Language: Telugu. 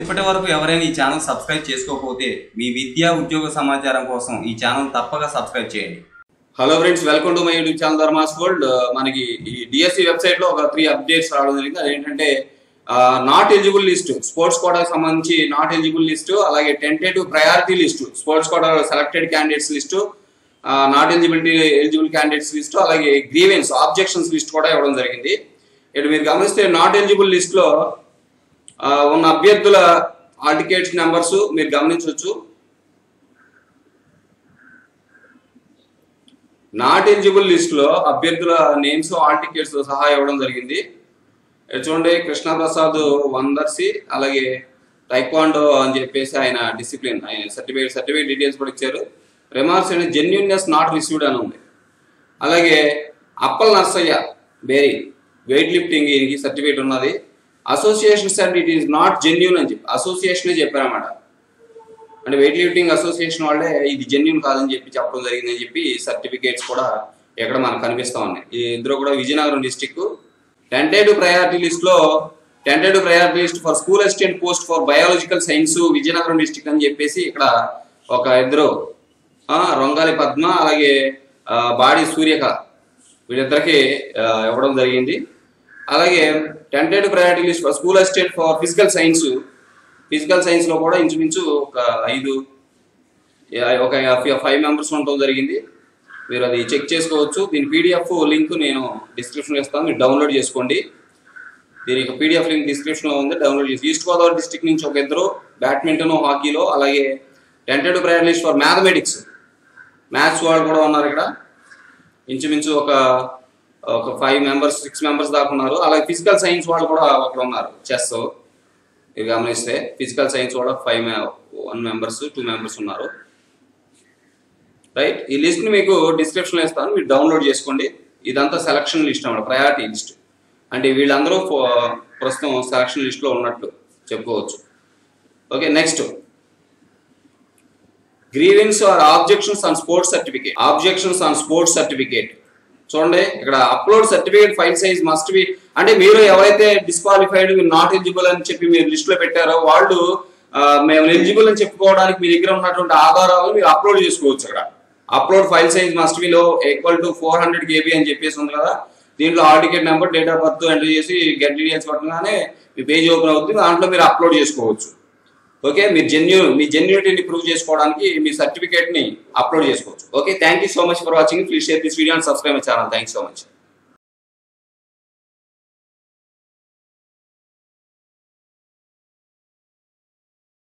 ఇప్పటి వరకు ఎవరైనా ఈ ఛానల్ సబ్స్క్రైబ్ చేసుకోకపోతే మీ విద్యా ఉద్యోగ సమాచారం కోసం ఈ ఛానల్ తప్పక సబ్స్క్రైబ్ చేయండి hello friends welcome to my YouTube channel Dharmas world మనకి ఈ డిఎస్సి వెబ్సైట్ లో ఒక త్రీ అప్డేట్స్ రావడం జరిగింది అదేంటంటే నాట్ ఎలిజిబుల్ లిస్ట్ స్పోర్ట్స్ కోటాకి సంబంధించి నాట్ ఎలిజిబుల్ లిస్ట్ అలాగే tentative priority list sports quota selected candidates list not eligibility eligible candidates list అలాగే గ్రీవెన్స్ ఆబ్జెక్షన్స్ లిస్ట్ కూడా ఇవ్వడం జరిగింది ఇక్కడ మీరు గమనిస్తే నాట్ ఎలిజిబుల్ లిస్ట్ లో ఆ, ఉన్న అభ్యర్థుల హాల్ టికెట్స్ నెంబర్స్ మీరు గమనించవచ్చు నాట్ ఎలిజిబుల్ లిస్ట్ లో అభ్యర్థుల నేమ్స్ హాల్ టికెట్స్ తో సహా ఇవ్వడం జరిగింది ఇక్కడ చూడండి కృష్ణప్రసాద్ వందర్సి అలాగే టైక్వాండో అని చెప్పేసి ఆయన డిసిప్లిన్ ఆయన సర్టిఫికేట్ సర్టిఫికేట్ డీటెయిల్స్ కూడా ఇచ్చారు remarks and genuineness not received అని ఉంది అలాగే అప్పల్ నర్సయ్య బేరీ వెయిట్ లిఫ్టింగ్ ఈయనకి సర్టిఫికేట్ ఉన్నది associations and it is not genuine అని చెప్పి అసోసియేషనే చెప్పారన్నమాట అంటే వెయిట్ లిఫ్టింగ్ అసోసియేషన్ వాళ్ళే ఇది జెన్యున్ కాదని చెప్పి చెప్పడం జరిగిందని చెప్పి సర్టిఫికేట్స్ కూడా ఎక్కడ మనకు కనిపిస్తా ఉన్నాయి ఈ ఇద్దరు కూడా Vizianagaram district tentative priority list లో tentative priority list for school assistant post for biological science Vizianagaram district అని చెప్పేసి ఇక్కడ ఒక ఇద్దరు ఆ, రొంగాలి పద్మ అలాగే ఆ, బాడి సూర్యక వీళ్ళిద్దరికి ఆ, ఇవ్వడం జరిగింది అలాగే tentative priority list for school assistant for physical science physical science లో కూడా ఇంచుమించు ఒక ఐదు యా- ఒక ఫైవ్ మెంబర్స్ ఉండటం జరిగింది మీరు అది చెక్ చేసుకోవచ్చు దీని పీడిఎఫ్ లింక్ నేను డిస్క్రిప్షన్ ఇస్తాను మీరు డౌన్లోడ్ చేసుకోండి దీనికి పీడిఎఫ్ లింక్ డిస్క్రిప్షన్ లో ఉంది డౌన్లోడ్ చేసి ఈస్ట్ గోదావరి డిస్ట్రిక్ట్ నుంచి ఒక ఇద్దరు బ్యాడ్మింటన్ హాకీలో అలాగే tentative priority list for mathematics maths వాళ్ళు కూడా ఉన్నారు ఇక్కడ ఇంచుమించు ఒక ఒక ఫైవ్ మెంబర్స్ సిక్స్ మెంబర్స్ దాకా ఉన్నారు అలాగే ఫిజికల్ సైన్స్ వాళ్ళు కూడా ఒకరు ఉన్నారు చెస్ ఇది గమనిస్తే ఫిజికల్ సైన్స్ కూడా five one members two members ఉన్నారు రైట్ ఈ లిస్ట్ ని మీకు డిస్క్రిప్షన్ లో ఇస్తాను మీరు డౌన్లోడ్ చేసుకోండి ఇదంతా సెలక్షన్ లిస్ట్ అన్నమాట ప్రయారిటీ లిస్ట్ అంటే వీళ్ళందరూ ఫో- ప్రస్తుతం సెలక్షన్ లిస్ట్ లో ఉన్నట్లు చెప్పుకోవచ్చు okay next grievances or objections on sports certificate objections on sports certificate చూడండి ఇక్కడ upload certificate file size must be అంటే మీరు ఎవరైతే డిస్క్వాలిఫైడ్ నాట్ ఎలిజిబుల్ అని చెప్పి మీరు లిస్ట్ లో పెట్టారో వాళ్ళు ఆ, మేము ఎలిజిబుల్ అని చెప్పుకోవడానికి మీ దగ్గర ఉన్నటువంటి ఆధారాలను మీరు అప్లోడ్ చేసుకోవచ్చు అక్కడ upload file size must be లో equal to four hundred KB అని చెప్పేసి ఉంది కదా దీంట్లో hall ticket number date of birth enter చేసి గెట్ డీటెయిల్స్ కొట్టగానే మీ పేజ్ ఓపెన్ అవుతుంది దాంట్లో మీరు అప్లోడ్ చేసుకోవచ్చు ఓకే మీరు జెన్యూ మీ జెన్యూనిటీని ప్రూవ్ చేసుకోవడానికి మీ సర్టిఫికేట్ ని అప్లోడ్ చేసుకోవచ్చు okay thank you so much for watching please share this video and subscribe my channel thank so much